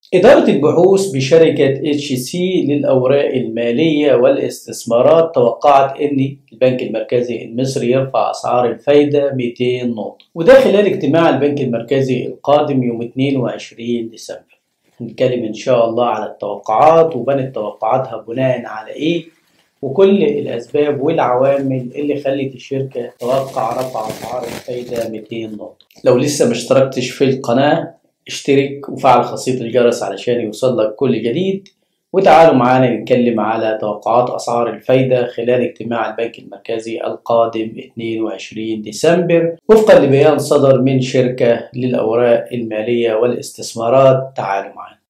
إدارة البحوث بشركة اتش سي للأوراق المالية والاستثمارات توقعت أن البنك المركزي المصري يرفع أسعار الفايدة 200 نقطة وده خلال اجتماع البنك المركزي القادم يوم 22 ديسمبر هنتكلم إن شاء الله على التوقعات وبنت توقعاتها بناء على إيه وكل الأسباب والعوامل اللي خلت الشركة توقع رفع أسعار الفايدة 200 نقطة لو لسه ما اشتركتش في القناة اشترك وفعل خاصية الجرس علشان يوصل لك كل جديد وتعالوا معانا نتكلم على توقعات أسعار الفايدة خلال اجتماع البنك المركزي القادم 22 ديسمبر وفقا لبيان صدر من شركة للأوراق المالية والاستثمارات تعالوا معانا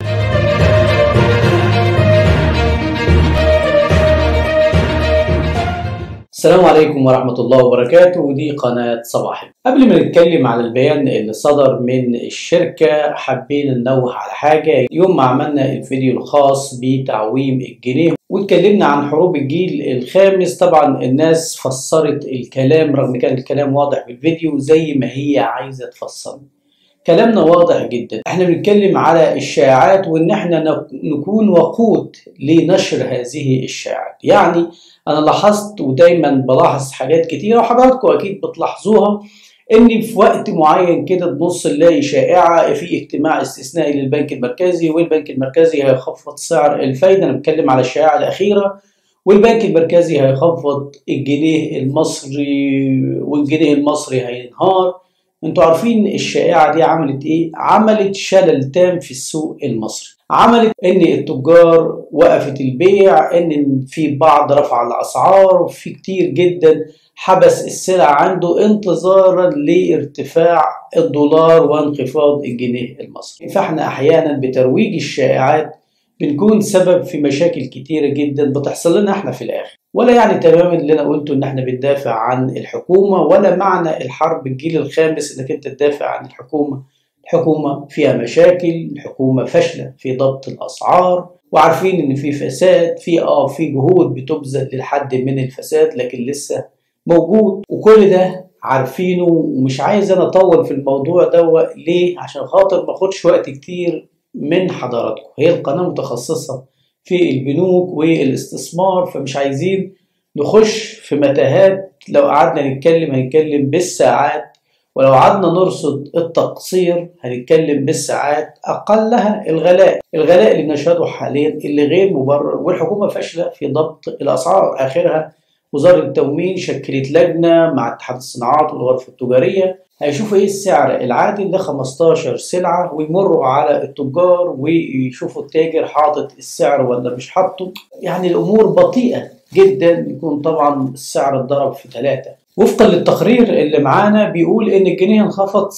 السلام عليكم ورحمة الله وبركاته ودي قناة صباحي قبل ما نتكلم على البيان اللي صدر من الشركة حابين ننوه على حاجة يوم ما عملنا الفيديو الخاص بتعويم الجنيه واتكلمنا عن حروب الجيل الخامس طبعا الناس فسرت الكلام رغم كان الكلام واضح في الفيديو زي ما هي عايزة تفسره كلامنا واضح جدا احنا بنتكلم على الشائعات وان احنا نكون وقود لنشر هذه الشائعات يعني انا لاحظت ودايما بلاحظ حاجات كتيره وحضراتكم اكيد بتلاحظوها ان في وقت معين كده تبص نلاقي شائعه في اجتماع استثنائي للبنك المركزي والبنك المركزي هيخفض سعر الفايده انا بتكلم على الشائعه الاخيره والبنك المركزي هيخفض الجنيه المصري والجنيه المصري هينهار انتوا عارفين الشائعه دي عملت ايه عملت شلل تام في السوق المصري عملت ان التجار وقفت البيع ان في بعض رفع الاسعار وفي كتير جدا حبس السلع عنده انتظارا لارتفاع الدولار وانخفاض الجنيه المصري فاحنا احيانا بترويج الشائعات بنكون سبب في مشاكل كتيرة جدا بتحصل لنا احنا في الاخر ولا يعني تماما اللي انا قلته ان احنا بندافع عن الحكومة ولا معنى الحرب الجيل الخامس انك انت تدافع عن الحكومة الحكومة فيها مشاكل الحكومة فاشلة في ضبط الاسعار وعارفين ان في فساد في اه في جهود بتبذل للحد من الفساد لكن لسه موجود وكل ده عارفينه ومش عايز انا اطول في الموضوع ده ليه عشان خاطر ما اخدش وقت كتير من حضراتكم هي القناة متخصصة في البنوك والاستثمار فمش عايزين نخش في متاهات لو قعدنا نتكلم هنتكلم بالساعات ولو قعدنا نرصد التقصير هنتكلم بالساعات أقلها الغلاء الغلاء اللي بنشهده حاليا اللي غير مبرر والحكومة فاشلة في ضبط الأسعار آخرها وزارة التموين شكلت لجنة مع اتحاد الصناعات والغرف التجارية هيشوفوا ايه السعر العادل ل 15 سلعة ويمروا على التجار ويشوفوا التاجر حاطط السعر ولا مش حاطه يعني الأمور بطيئة جدا يكون طبعا السعر اتضرب في ثلاثة وفقا للتقرير اللي معانا بيقول ان الجنيه انخفض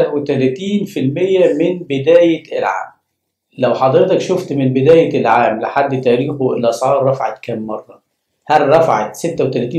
36% من بداية العام لو حضرتك شفت من بداية العام لحد تاريخه الأسعار رفعت كم مرة هل رفعت 36%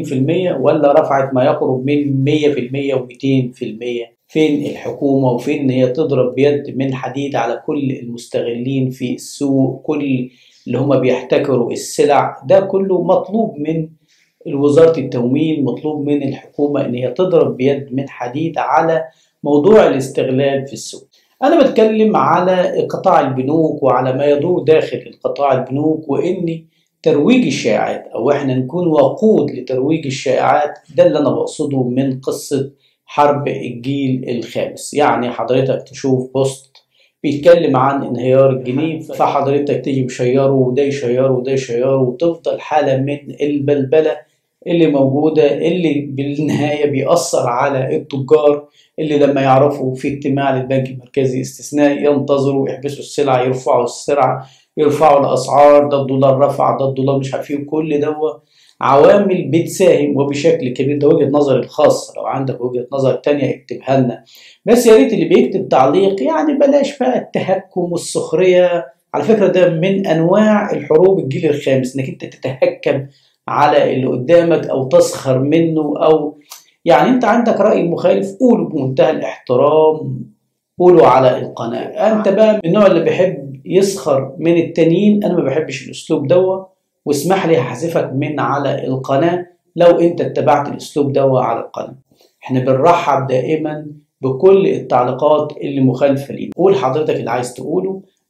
ولا رفعت ما يقرب من 100% و200% فين الحكومة وفين ان هي تضرب بيد من حديد على كل المستغلين في السوق كل اللي هم بيحتكروا السلع ده كله مطلوب من وزارة التموين مطلوب من الحكومة ان هي تضرب بيد من حديد على موضوع الاستغلال في السوق انا بتكلم على قطاع البنوك وعلى ما يدور داخل القطاع البنوك واني ترويج الشائعات او احنا نكون وقود لترويج الشائعات ده اللي انا بقصده من قصة حرب الجيل الخامس يعني حضرتك تشوف بوست بيتكلم عن انهيار الجنيه فحضرتك تيجي مشيره وده يشيره وده يشيره وتفضل حالة من البلبلة اللي موجودة اللي بالنهاية بيأثر على التجار اللي لما يعرفوا في اجتماع للبنك المركزي استثنائي ينتظروا يحبسوا السلع يرفعوا السرعة يرفعوا الاسعار ده الدولار رفع ده الدولار مش عارف ايه كل ده عوامل بتساهم وبشكل كبير ده وجهه نظري الخاصه لو عندك وجهه نظر تانية اكتبها لنا بس يا ريت اللي بيكتب تعليق يعني بلاش بقى التهكم والسخريه على فكره ده من انواع الحروب الجيل الخامس انك انت تتهكم على اللي قدامك او تسخر منه او يعني انت عندك راي مخالف قوله بمنتهى الاحترام قوله على القناه انت بقى من النوع اللي بيحب يسخر من التانيين انا ما بحبش الاسلوب دوا واسمح لي هحذفك من على القناه لو انت اتبعت الاسلوب دوا على القناه احنا بنرحب دائما بكل التعليقات اللي مخالفه لينا قول حضرتك اللي عايز تقوله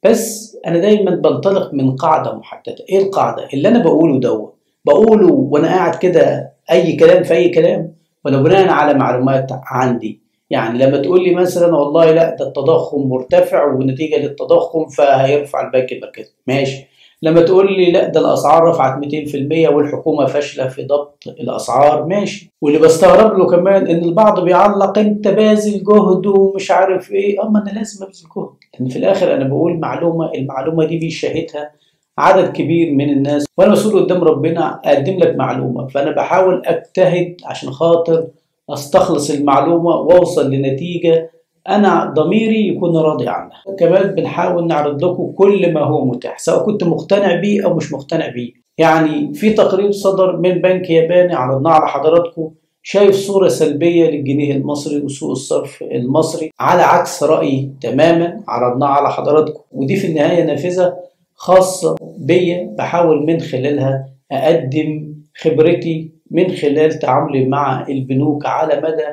بس انا دايما بنطلق من قاعده محدده ايه القاعده اللي انا بقوله دوت بقوله وانا قاعد كده اي كلام في اي كلام ولا بناء على معلومات عندي يعني لما تقول لي مثلا والله لا ده التضخم مرتفع ونتيجه للتضخم فهيرفع البنك المركزي ماشي لما تقول لي لا ده الاسعار رفعت 200% والحكومه فاشله في ضبط الاسعار ماشي واللي بستغرب له كمان ان البعض بيعلق انت باذل جهد ومش عارف ايه اما انا لازم ابذل جهد لان في الاخر انا بقول معلومه المعلومه دي بيشاهدها عدد كبير من الناس وانا مسؤول قدام ربنا اقدم لك معلومه فانا بحاول اجتهد عشان خاطر استخلص المعلومه واوصل لنتيجه انا ضميري يكون راضي عنها كمان بنحاول نعرض لكم كل ما هو متاح سواء كنت مقتنع بيه او مش مقتنع بيه يعني في تقرير صدر من بنك ياباني عرضناه على حضراتكم شايف صورة سلبية للجنيه المصري وسوق الصرف المصري على عكس رأيي تماما عرضناه على حضراتكم ودي في النهاية نافذة خاصة بيا بحاول من خلالها أقدم خبرتي من خلال تعاملي مع البنوك على مدى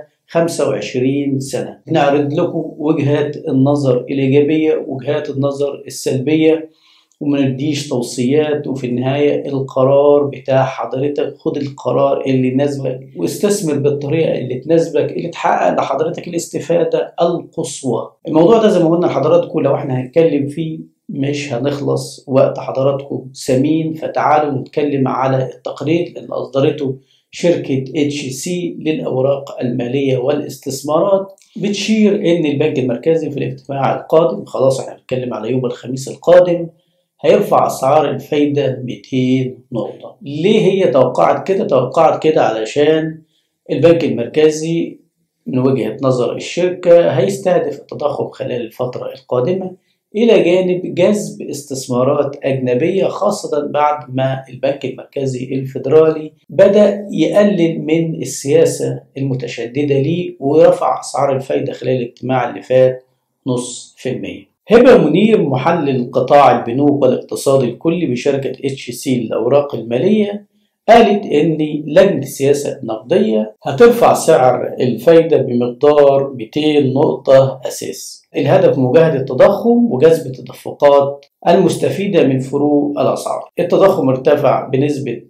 25 سنة نعرض لكم وجهات النظر الإيجابية وجهات النظر السلبية وما نديش توصيات وفي النهاية القرار بتاع حضرتك خد القرار اللي يناسبك واستثمر بالطريقة اللي تناسبك اللي تحقق لحضرتك الاستفادة القصوى الموضوع ده زي ما قلنا لحضراتكم لو احنا هنتكلم فيه مش هنخلص وقت حضراتكم ثمين فتعالوا نتكلم على التقرير اللي أصدرته شركة اتش سي للأوراق المالية والاستثمارات بتشير إن البنك المركزي في الاجتماع القادم خلاص احنا بنتكلم على يوم الخميس القادم هيرفع أسعار الفايدة 200 نقطة ليه هي توقعت كده؟ توقعت كده علشان البنك المركزي من وجهة نظر الشركة هيستهدف التضخم خلال الفترة القادمة إلى جانب جذب استثمارات أجنبية خاصة بعد ما البنك المركزي الفيدرالي بدأ يقلل من السياسة المتشددة ليه ورفع أسعار الفايدة خلال الاجتماع اللي فات نص في المية هبة منير محلل قطاع البنوك والاقتصاد الكلي بشركة اتش سي للأوراق المالية قالت إن لجنة السياسة النقدية هترفع سعر الفايدة بمقدار 200 نقطة أساس الهدف مجاهدة التضخم وجذب التدفقات المستفيدة من فروق الأسعار التضخم ارتفع بنسبة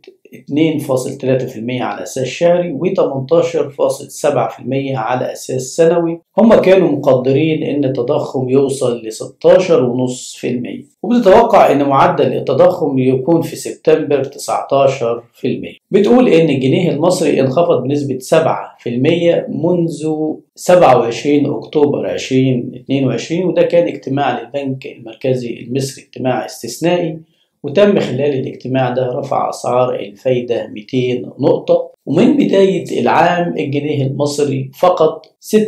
2.3% على أساس شهري و 18.7% على أساس سنوي هم كانوا مقدرين أن التضخم يوصل ل 16.5% وبتتوقع أن معدل التضخم يكون في سبتمبر 19% بتقول أن الجنيه المصري انخفض بنسبة 7% منذ 27 أكتوبر 2022 وده كان اجتماع للبنك المركزي المصري اجتماع استثنائي وتم خلال الاجتماع ده رفع أسعار الفايدة 200 نقطة ومن بداية العام الجنيه المصري فقط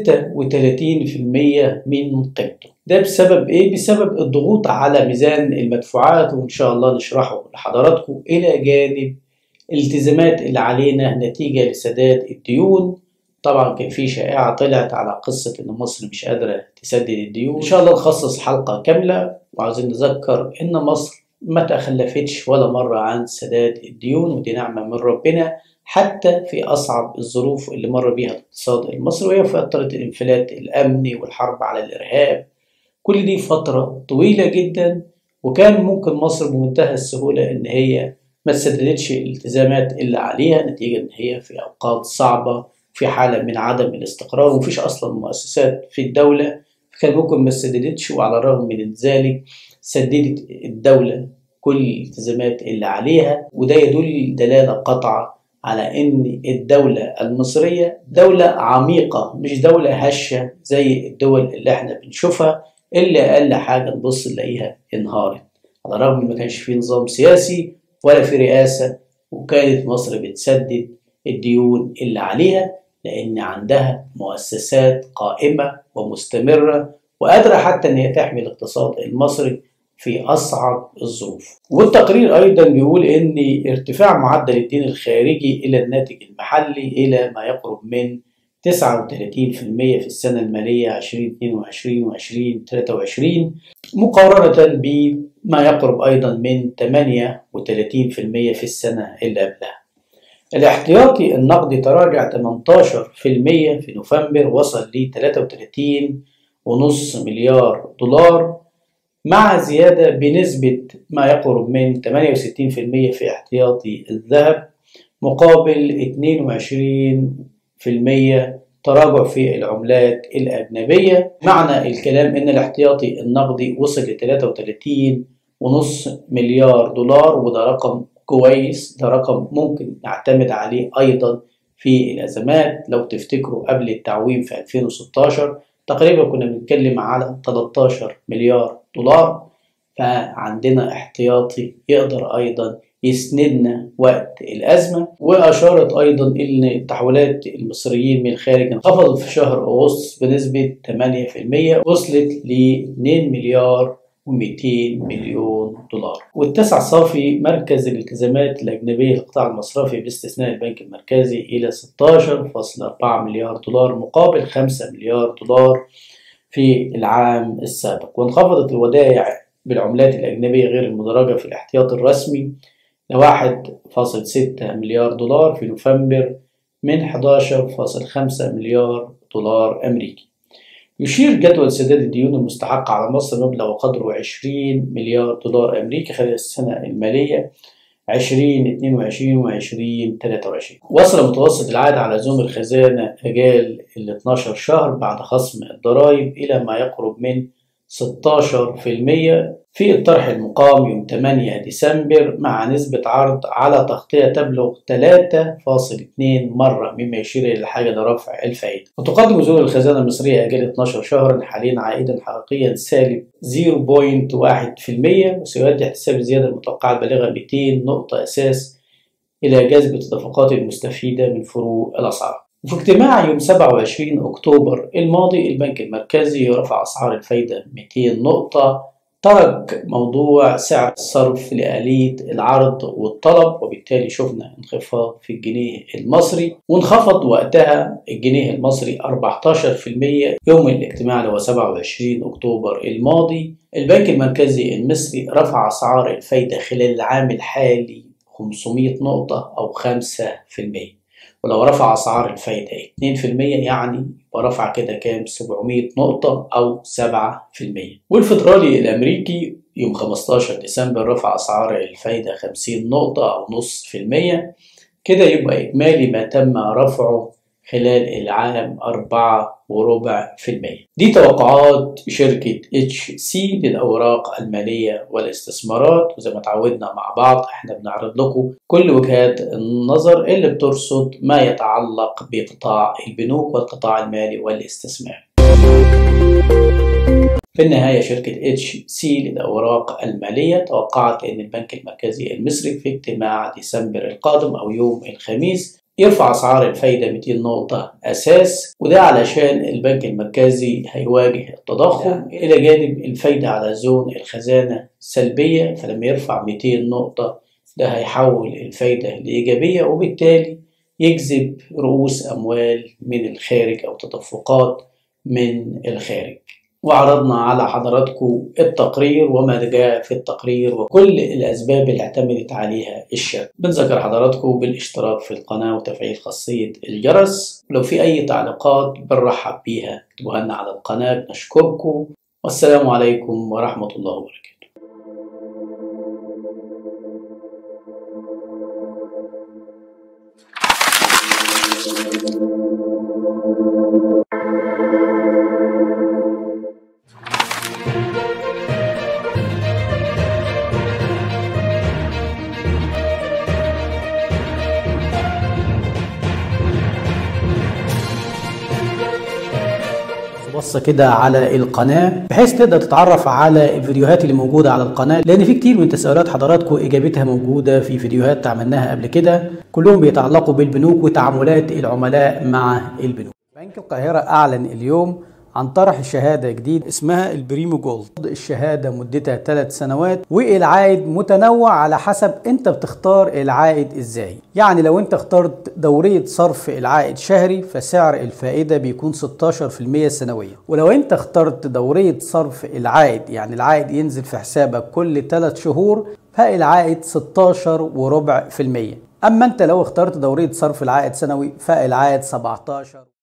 36% من قيمته ده بسبب ايه؟ بسبب الضغوط على ميزان المدفوعات وان شاء الله نشرحه لحضراتكم الى جانب الالتزامات اللي علينا نتيجة لسداد الديون طبعا كان في شائعة طلعت على قصة إن مصر مش قادرة تسدد الديون إن شاء الله نخصص حلقة كاملة وعاوزين نذكر إن مصر ما تخلفتش ولا مرة عن سداد الديون ودي نعمة من ربنا حتى في أصعب الظروف اللي مر بيها الاقتصاد المصري وهي فترة الانفلات الأمني والحرب على الإرهاب كل دي فترة طويلة جدا وكان ممكن مصر بمنتهى السهولة إن هي ما تسددتش الالتزامات اللي عليها نتيجة إن هي في أوقات صعبة في حالة من عدم الاستقرار ومفيش أصلا مؤسسات في الدولة كان ممكن ما تسددتش وعلى الرغم من ذلك سددت الدولة كل الالتزامات اللي عليها وده يدل دلالة قطعة على إن الدولة المصرية دولة عميقة مش دولة هشة زي الدول اللي احنا بنشوفها اللي أقل حاجة نبص نلاقيها انهارت على الرغم ما كانش في نظام سياسي ولا في رئاسة وكانت مصر بتسدد الديون اللي عليها لأن عندها مؤسسات قائمة ومستمرة وقادرة حتى إن هي تحمي الاقتصاد المصري في أصعب الظروف والتقرير أيضا بيقول إن ارتفاع معدل الدين الخارجي إلى الناتج المحلي إلى ما يقرب من 39% في السنة المالية 2022 و 2023 مقارنة بما يقرب أيضا من 38% في السنة اللي قبلها الاحتياطي النقدي تراجع 18% في نوفمبر وصل ل 33.5 مليار دولار مع زيادة بنسبة ما يقرب من 68% في احتياطي الذهب مقابل 22% تراجع في العملات الأجنبية معنى الكلام إن الاحتياطي النقدي وصل ل 33.5 مليار دولار وده رقم كويس ده رقم ممكن نعتمد عليه أيضا في الأزمات لو تفتكروا قبل التعويم في 2016 تقريبا كنا بنتكلم على 13 مليار دولار فعندنا احتياطي يقدر أيضا يسندنا وقت الأزمة وأشارت أيضا أن تحويلات المصريين من الخارج انخفضت في شهر أغسطس بنسبة 8% وصلت ل 2 مليار و200 مليون دولار واتسع صافي مركز الالتزامات الأجنبية للقطاع المصرفي باستثناء البنك المركزي إلى 16.4 مليار دولار مقابل 5 مليار دولار في العام السابق وانخفضت الودائع بالعملات الأجنبية غير المدرجة في الاحتياط الرسمي ل 1.6 مليار دولار في نوفمبر من 11.5 مليار دولار أمريكي يشير جدول سداد الديون المستحقة على مصر مبلغ قدره 20 مليار دولار أمريكي خلال السنة المالية 2022 و 2023 وصل متوسط العائد على لزوم الخزانة رجال ال 12 شهر بعد خصم الضرائب إلى ما يقرب من 16% في الطرح المقام يوم 8 ديسمبر مع نسبة عرض على تغطية تبلغ 3.2 مرة مما يشير إلى الحاجة لرفع الفائدة وتقدم نزول الخزانة المصرية أجل 12 شهرا حاليا عائدا حقيقيا سالب 0.1% وسيؤدي احتساب الزيادة المتوقعة البالغة 200 نقطة أساس إلى جذب التدفقات المستفيدة من فروق الأسعار وفي اجتماع يوم 27 أكتوبر الماضي البنك المركزي رفع أسعار الفايدة 200 نقطة ترك موضوع سعر الصرف لآلية العرض والطلب وبالتالي شفنا انخفاض في الجنيه المصري وانخفض وقتها الجنيه المصري 14% يوم الاجتماع اللي هو 27 أكتوبر الماضي البنك المركزي المصري رفع أسعار الفايدة خلال العام الحالي 500 نقطة أو 5% ولو رفع أسعار الفايدة 2% يعني ورفع كده كام 700 نقطة أو 7% والفدرالي الأمريكي يوم 15 ديسمبر رفع أسعار الفايدة 50 نقطة أو نص في المية كده يبقى إجمالي ما تم رفعه خلال العام أربعة وربع في المية دي توقعات شركة اتش سي للأوراق المالية والاستثمارات وزي ما تعودنا مع بعض احنا بنعرض لكم كل وجهات النظر اللي بترصد ما يتعلق بقطاع البنوك والقطاع المالي والاستثمار في النهاية شركة اتش سي للأوراق المالية توقعت أن البنك المركزي المصري في اجتماع ديسمبر القادم أو يوم الخميس يرفع أسعار الفايدة 200 نقطة أساس وده علشان البنك المركزي هيواجه التضخم إلى جانب الفايدة على زون الخزانة سلبية فلما يرفع 200 نقطة ده هيحول الفايدة لإيجابية وبالتالي يجذب رؤوس أموال من الخارج أو تدفقات من الخارج وعرضنا على حضراتكم التقرير وما جاء في التقرير وكل الأسباب اللي اعتمدت عليها الشركة بنذكر حضراتكم بالاشتراك في القناة وتفعيل خاصية الجرس ولو في أي تعليقات بنرحب بيها اكتبوها لنا على القناة بنشكركم والسلام عليكم ورحمة الله وبركاته بصة كده على القناة بحيث تقدر تتعرف على الفيديوهات اللي موجودة على القناة لأن في كتير من تساؤلات حضراتكم إجابتها موجودة في فيديوهات عملناها قبل كده كلهم بيتعلقوا بالبنوك وتعاملات العملاء مع البنوك بنك القاهرة أعلن اليوم عن طرح شهادة جديد اسمها البريمو جولد الشهادة مدتها ثلاث سنوات والعائد متنوع على حسب انت بتختار العائد ازاي يعني لو انت اخترت دورية صرف العائد شهري فسعر الفائدة بيكون 16% سنويا ولو انت اخترت دورية صرف العائد يعني العائد ينزل في حسابك كل 3 شهور فالعائد 16 وربع في المية اما انت لو اخترت دورية صرف العائد سنوي فالعائد 17